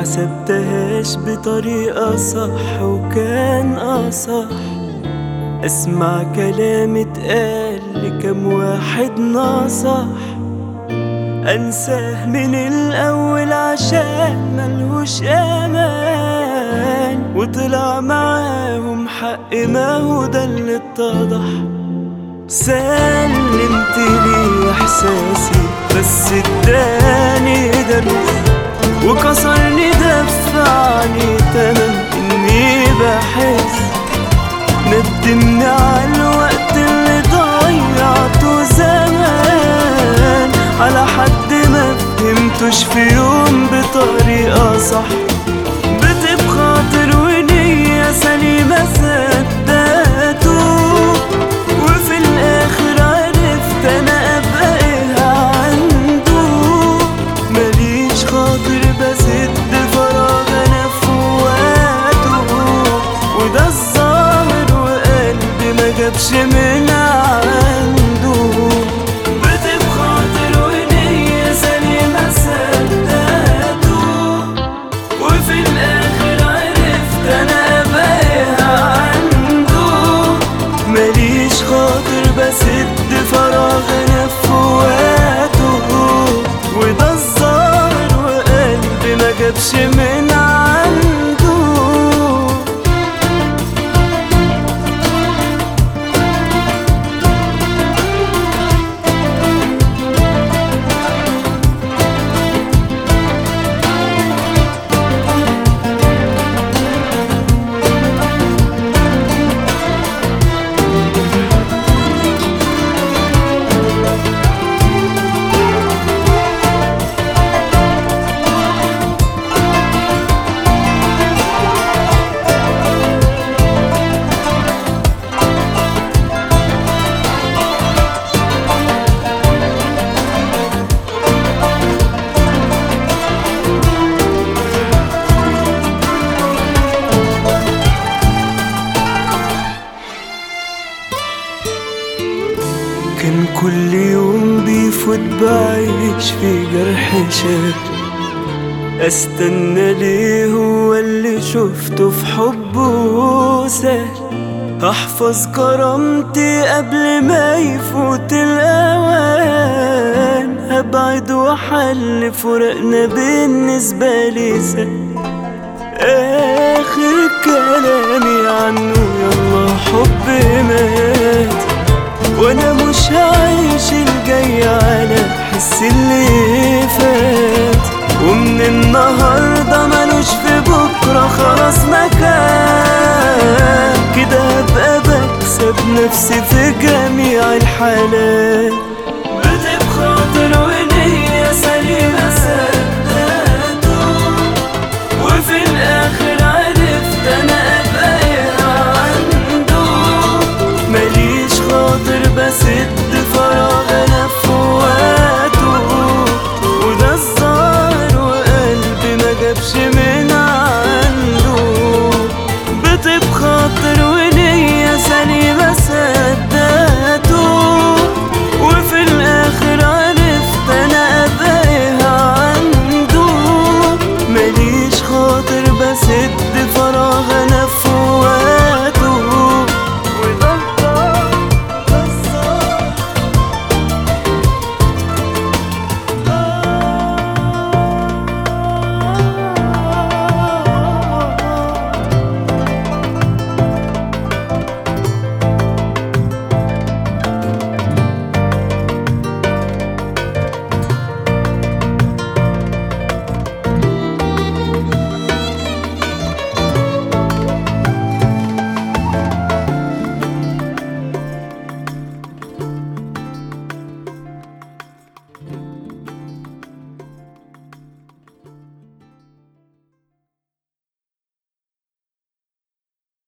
حسبتهاش بطريقة صح وكان أصح أسمع كلام اتقال لكم واحد نصح أنساه من الأول عشان ملهوش أمان وطلع معاهم حق ما هو ده اللي اتضح سلمت لي إحساسي بس اداني درس وكسرني دفعني تمن إني بحس ندمني على الوقت اللي ضيعته زمان على حد ما فهمتوش في يوم بطريقة صح بتبقى خاطر ونية سليمة صدقته وفي الآخر عرفت أنا أبقى إيه عنده ماليش خاطر بسد فراغ أنا في وقته وده الظاهر وقلبي ما جابش من عنده بتبقى خاطر ونية سليمة صدقته وفي الآخر عرفت أنا أبقى إيه عنده ماليش خاطر بسد فراغ أنا في وقته وده الظاهر وقلبي ما جابش من عنده كان كل يوم بيفوت بعيش في جرح شكل استنى ليه هو اللي شفته في حبه سهل احفظ كرامتي قبل ما يفوت الاوان هبعد واحل فراقنا بالنسبة لي سهل اخر كلامي عنه يلا حب مات وانا مش هعيش الجاي على حس اللي فات ومن النهارده ملوش في بكره خلاص مكان كده هبقى بكسب نفسي في جميع الحالات